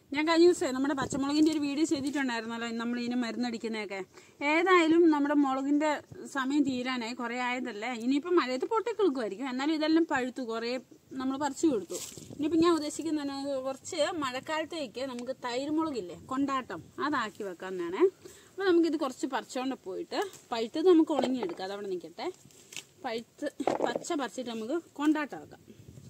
ഞാൻ കഴിഞ്ഞ ദിവസമേ നമ്മുടെ പച്ചമുളകിന്റെ ഒരു വീഡിയോ ചെയ്തിട്ടുണ്ടായിരുന്നല്ലോ നമ്മൾ ഇതിന് മരുന്നടിക്കുന്നതൊക്കെ ഏതായാലും നമ്മുടെ മുളകിന്റെ സമയം തീരാനായി കുറേ ആയതല്ലേ ഇനിയിപ്പോൾ മഴയത്ത് പൊട്ടി കിളുക്കുമായിരിക്കും എന്നാലും ഇതെല്ലാം പഴുത്തു കുറേ നമ്മൾ പറിച്ചു കൊടുത്തു ഇനിയിപ്പോൾ ഞാൻ ഉദ്ദേശിക്കുന്നത് കുറച്ച് മഴക്കാലത്തേക്ക് നമുക്ക് തൈര് മുളകില്ലേ കൊണ്ടാട്ടം അതാക്കി വെക്കാമെന്നാണ് അപ്പോൾ നമുക്കിത് കുറച്ച് പറിച്ചുകൊണ്ട് പോയിട്ട് പഴുത്തത് നമുക്ക് ഉണങ്ങിയെടുക്കാം അതവിടെ നിൽക്കട്ടെ പഴുത്ത് പച്ച പറിച്ചിട്ട് നമുക്ക് കൊണ്ടാട്ടമാക്കാം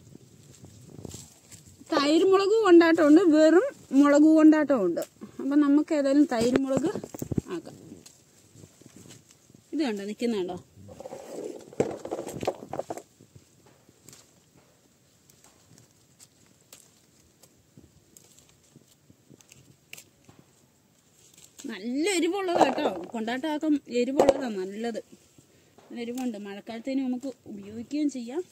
തൈര് മുളക് കൊണ്ടാട്ടമുണ്ട് വെറും മുളക് കൊണ്ടാട്ടമുണ്ട് അപ്പം നമുക്ക് ഏതായാലും തൈര് മുളക് ആക്കാം ഇത് കണ്ടോ നിൽക്കുന്നുണ്ടോ നല്ല എരിവുള്ളത് കേട്ടോ കൊണ്ടാട്ടമാക്കം എരിവുള്ളതാണ് നല്ലത് നല്ല എരിവുണ്ട് മഴക്കാലത്തേന് നമുക്ക് ഉപയോഗിക്കുകയും ചെയ്യാം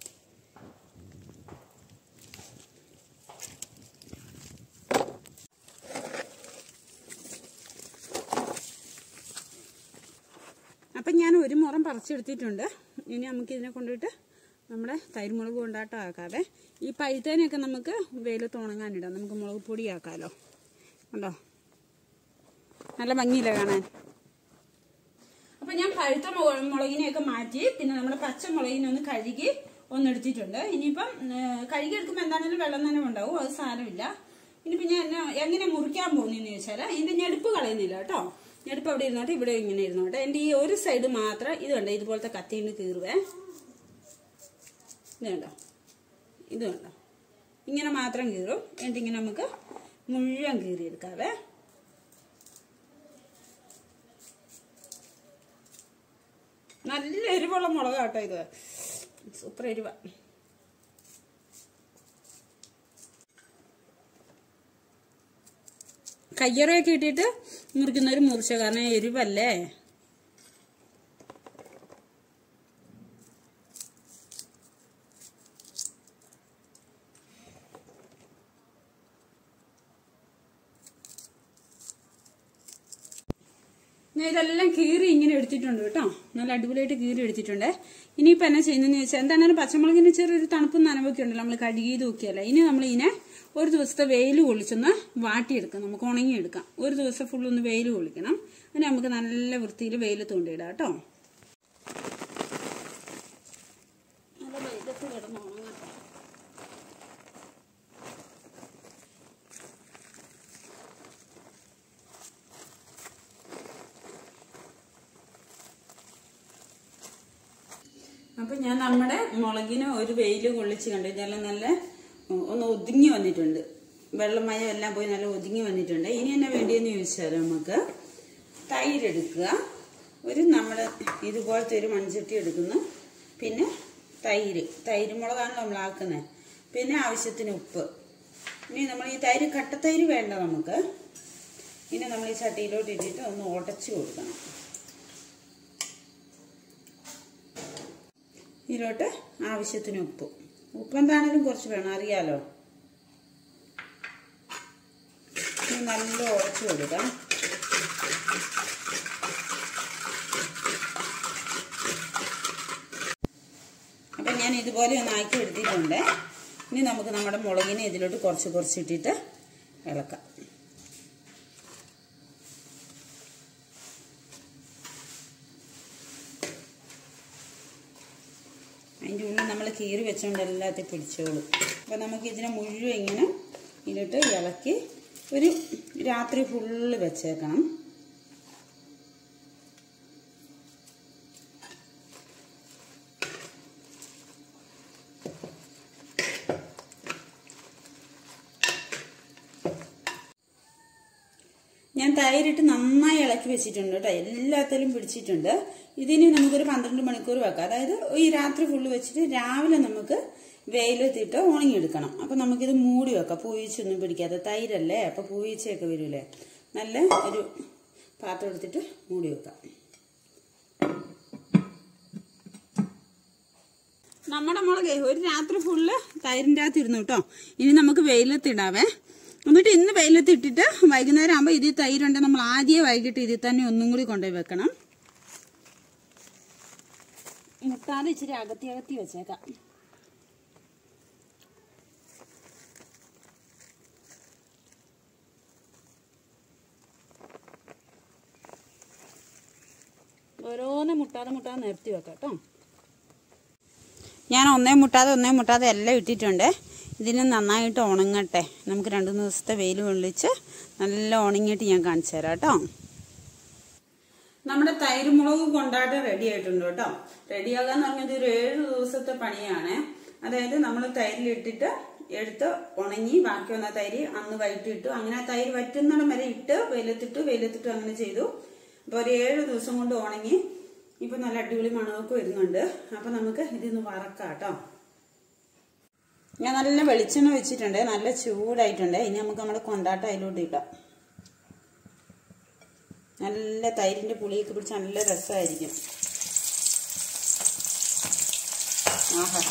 അപ്പം ഞാൻ ഒരു മുറം പറിച്ചെടുത്തിട്ടുണ്ട് ഇനി നമുക്ക് ഇതിനെ കൊണ്ടിട്ട് നമ്മുടെ തൈരുമുളക് കൊണ്ടാട്ടം ആക്കാതെ ഈ പഴുത്തേനെയൊക്കെ നമുക്ക് വെയിലത്ത് ഉണങ്ങാനിടാം നമുക്ക് മുളക് പൊടിയാക്കാമല്ലോ ഉണ്ടോ നല്ല ഭംഗിയില്ല കാണാൻ അപ്പം ഞാൻ പഴുത്ത മുള- മുളകിനെയൊക്കെ മാറ്റി പിന്നെ നമ്മുടെ പച്ചമുളകിനെ ഒന്ന് കഴുകി ഒന്നെടുത്തിട്ടുണ്ട് ഇനിയിപ്പം ഏഹ്, കഴുകി എടുക്കുമ്പോൾ എന്താണെങ്കിലും വെള്ളം തന്നെ ഉണ്ടാവും അത് സാരമില്ല ഇനിയിപ്പം ഞാൻ എന്നെ- എങ്ങനെ മുറിക്കാൻ പോകുന്നതെന്ന് ചോദിച്ചാൽ ഇതിന്റെ ഞെടുപ്പ് കളയുന്നില്ല കേട്ടോ ഞെടുപ്പ് അവിടെ ഇരുന്നോട്ടെ ഇവിടെ ഇങ്ങനെ ഇരുന്നോട്ടെ എൻ്റെ ഈ ഒരു സൈഡ് മാത്രം ഇത് കണ്ടോ ഇതുപോലത്തെ കത്തിയിട്ട് കീറുവേ ഇത് കണ്ടോ ഇത് കണ്ടോ ഇങ്ങനെ മാത്രം കീറും എന്നിട്ട് ഇങ്ങനെ നമുക്ക് മുഴുവൻ കീറിയെടുക്കാവേ നല്ല എരിവുള്ള മുളക് കേട്ടോ ഇത് സൂപ്പർ എരിവ കയ്യറയൊക്കെ ഇട്ടിട്ട് മുറിക്കുന്നവർ മുറിച്ച കാരണം എരിവല്ലേ ഞാൻ ഇതെല്ലാം കീറി ഇങ്ങനെ എടുത്തിട്ടുണ്ട് കേട്ടോ നല്ല അടിപൊളിയായിട്ട് കീറി എടുത്തിട്ടുണ്ട് ഇനിയിപ്പോൾ എന്നാ ചെയ്യുന്നതെന്ന് ചോദിച്ചാൽ എന്താണെങ്കിലും പച്ചമുളകിന് ചെറിയൊരു തണുപ്പും നനവൊക്കെ ഉണ്ടല്ലോ നമ്മൾ കഴുകി നോക്കിയല്ല ഇനി നമ്മൾ ഇതിനെ ഒരു ദിവസത്തെ വെയിൽ കൊള്ളിച്ചൊന്ന് വാട്ടിയെടുക്കാം നമുക്ക് ഉണങ്ങിയെടുക്കാം ഒരു ദിവസം ഫുൾ ഒന്ന് വെയിൽ കൊള്ളിക്കണം അതിന് നമുക്ക് നല്ല വൃത്തിയിൽ വെയിൽ കൊണ്ടിടാം കേട്ടോ നല്ല വെയിലത്ത് കിടന്ന് ഉണങ്ങട്ടെ അപ്പൊ ഞാൻ നമ്മുടെ മുളകിന് ഒരു വെയിൽ കൊള്ളിച്ച് കണ്ടു ഇതെല്ലാം നല്ല ഉം, ഒന്ന് ഒതുങ്ങി വന്നിട്ടുണ്ട് വെള്ളമയം എല്ലാം പോയി നല്ല ഒതുങ്ങി വന്നിട്ടുണ്ട് ഇനി എന്നാ വേണ്ടിയെന്ന് ചോദിച്ചാൽ നമുക്ക് തൈര് എടുക്കുക ഒരു നമ്മുടെ ഇതുപോലത്തെ ഒരു മൺചട്ടി എടുക്കുന്നു പിന്നെ തൈര് തൈര് മുളകാണ് നമ്മൾ ആക്കുന്നത് പിന്നെ ആവശ്യത്തിന് ഉപ്പ് ഇനി നമ്മൾ ഈ തൈര് കട്ടത്തൈര് വേണ്ട നമുക്ക് ഇനി നമ്മൾ ഈ ചട്ടിയിലോട്ട് ഇട്ടിട്ട് ഒന്ന് ഉടച്ചു കൊടുക്കണം ഇതിലോട്ട് ആവശ്യത്തിന് ഉപ്പ് ഉപ്പ് എന്താണേലും കുറച്ച് വേണം അറിയാലോ ഇനി നല്ല ഉടച്ചു കൊടുക്കാം അപ്പം ഞാൻ ഇതുപോലെ ഒന്ന് ആക്കി എടുത്തിട്ടുണ്ട് ഇനി നമുക്ക് നമ്മുടെ മുളകിനെ ഇതിലോട്ട് കുറച്ച് കുറച്ച് ഇട്ടിട്ട് ഇളക്കാം അതിൻ്റെ ഉള്ളിൽ നമ്മൾ കീറി വെച്ചുകൊണ്ട് എല്ലാത്തിൽ പിടിച്ചോളും അപ്പോൾ നമുക്ക് ഇതിനെ മുഴുവൻ ഇങ്ങനെ ഇതിലിട്ട് ഇളക്കി ഒരു രാത്രി ഫുള്ള് വെച്ചേക്കണം ഞാൻ തൈരിട്ട് നന്നായി ഇളക്കി വെച്ചിട്ടുണ്ട് കേട്ടോ എല്ലാത്തിലും പിടിച്ചിട്ടുണ്ട് ഇതിന് നമുക്കൊരു പന്ത്രണ്ട് മണിക്കൂർ വെക്കാം അതായത് ഈ രാത്രി ഫുള്ള് വെച്ചിട്ട് രാവിലെ നമുക്ക് വെയിലത്തിട്ട് ഉണങ്ങിയെടുക്കണം അപ്പൊ നമുക്കിത് മൂടി വെക്കാം പൂയിച്ചൊന്നും പിടിക്കാതെ തൈരല്ലേ അപ്പൊ പൂയിച്ചയൊക്കെ വരൂലേ നല്ല ഒരു പാത്രം എടുത്തിട്ട് മൂടി വെക്കാം നമ്മുടെ മുളക് ഒരു രാത്രി ഫുള്ള് തൈരിൻ്റെ അകത്ത് ഇരുന്നു കേട്ടോ ഇനി നമുക്ക് വെയിലത്തിടാവേ എന്നിട്ട് ഇന്ന് വെയിലത്ത് ഇട്ടിട്ട് വൈകുന്നേരം ആകുമ്പോൾ ഇതിൽ തൈരുണ്ട് നമ്മൾ ആദ്യമേ വൈകിട്ട് ഇതിൽ തന്നെ ഒന്നും കൂടി കൊണ്ടുപോയി വെക്കണം മുട്ടാതെ ഇച്ചിരി അകത്തി അകത്തി വെച്ചേക്കാം ഓരോന്ന് മുട്ടാതെ മുട്ടാതെ നിരത്തി വെക്കാം കേട്ടോ ഞാൻ ഒന്നേ മുട്ടാതെ ഒന്നേ മുട്ടാതെ എല്ലാം ഇട്ടിട്ടുണ്ട് ഇതിന് നന്നായിട്ട് ഉണങ്ങട്ടെ നമുക്ക് രണ്ട് മൂന്ന് ദിവസത്തെ വെയിൽ കൊള്ളിച്ച് നല്ല ഉണങ്ങിയിട്ട് ഞാൻ കാണിച്ചു തരാം കേട്ടോ നമ്മുടെ തൈര് മുളക് കൊണ്ടാട്ട് റെഡി ആയിട്ടുണ്ട് കേട്ടോ റെഡിയാകാന്ന് പറഞ്ഞത് ഒരു ഏഴ് ദിവസത്തെ പണിയാണ് അതായത് നമ്മൾ തൈരിലിട്ടിട്ട് എടുത്ത് ഉണങ്ങി ബാക്കി വന്ന തൈര് അന്ന് വൈകിട്ടിട്ടു അങ്ങനെ ആ തൈര് വറ്റുന്നിടം വരെ ഇട്ട് വെയിലത്തിട്ടു വെയിലത്തിട്ടു അങ്ങനെ ചെയ്തു അപ്പൊ ഒരു ഏഴ് ദിവസം കൊണ്ട് ഉണങ്ങി ഇപ്പൊ നല്ല അടിപൊളി മണമൊക്കെ വരുന്നുണ്ട് അപ്പൊ നമുക്ക് ഇതിന്ന് വറക്കാം കേട്ടോ ഞാൻ നല്ല വെളിച്ചെണ്ണ വെച്ചിട്ടുണ്ട് നല്ല ചൂടായിട്ടുണ്ട് ഇനി നമുക്ക് നമ്മുടെ കൊണ്ടാട്ടം അതിലോട്ട് ഇടാം നല്ല തൈരിന്റെ പുളിയൊക്കെ പിടിച്ച് നല്ല രസമായിരിക്കും ആഹാ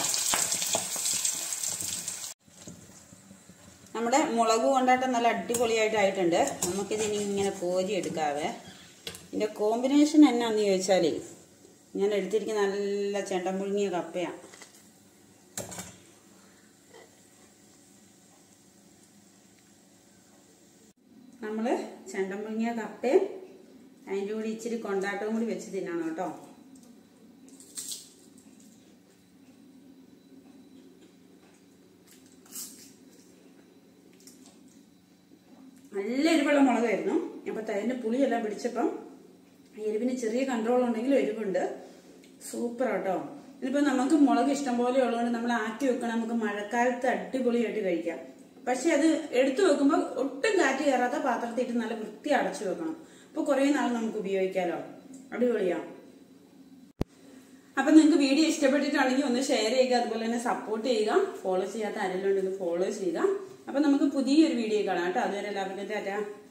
നമ്മുടെ മുളക് കൊണ്ടാട്ടം നല്ല അടിപൊളിയായിട്ടായിട്ടുണ്ട് നമുക്കിതിനി ഇങ്ങനെ കോരി എടുക്കാവേ ഇതിന്റെ കോമ്പിനേഷൻ എന്നാന്ന് ചോദിച്ചാലേ ഞാൻ എടുത്തിരിക്കുന്ന നല്ല ചെണ്ടം പുഴുങ്ങിയ കപ്പയാണ് നമ്മള് ചെണ്ടം പുഴുങ്ങിയ കപ്പയും അതിൻ്റെ കൂടി ഇച്ചിരി കൊണ്ടാട്ടവും കൂടി വെച്ച് തിന്നണം കേട്ടോ നല്ല എരിവുള്ള മുളകായിരുന്നു അപ്പൊ അതിന്റെ പുളിയെല്ലാം പിടിച്ചപ്പം എരിവിന് ചെറിയ കൺട്രോൾ ഉണ്ടെങ്കിലും എരിവുണ്ട് സൂപ്പർ കേട്ടോ ഇതിപ്പോ നമുക്ക് മുളക് ഇഷ്ടം പോലെ ഉള്ളതുകൊണ്ട് നമ്മൾ ആക്കി വെക്കണം നമുക്ക് മഴക്കാലത്ത് അടിപൊളിയായിട്ട് കഴിക്കാം പക്ഷെ അത് എടുത്തു വെക്കുമ്പോൾ ഒട്ടും കാറ്റ് കയറാത്ത പാത്രത്തിൽ ഇട്ട് നല്ല വൃത്തി അടച്ചു വെക്കണം അപ്പൊ കുറെ നാൾ നമുക്ക് ഉപയോഗിക്കാലോ അടിപൊളിയാ അപ്പൊ നിങ്ങൾക്ക് വീഡിയോ ഇഷ്ടപ്പെട്ടിട്ടാണെങ്കിൽ ഒന്ന് ഷെയർ ചെയ്യുക അതുപോലെ തന്നെ സപ്പോർട്ട് ചെയ്യുക ഫോളോ ചെയ്യാത്ത ആരെങ്കിലും ഉണ്ടെങ്കിൽ ഫോളോ ചെയ്യുക അപ്പൊ നമുക്ക് പുതിയൊരു വീഡിയോ കാണാം കേട്ടോ അതുവരെ എല്ലാവർക്കും ടാറ്റാ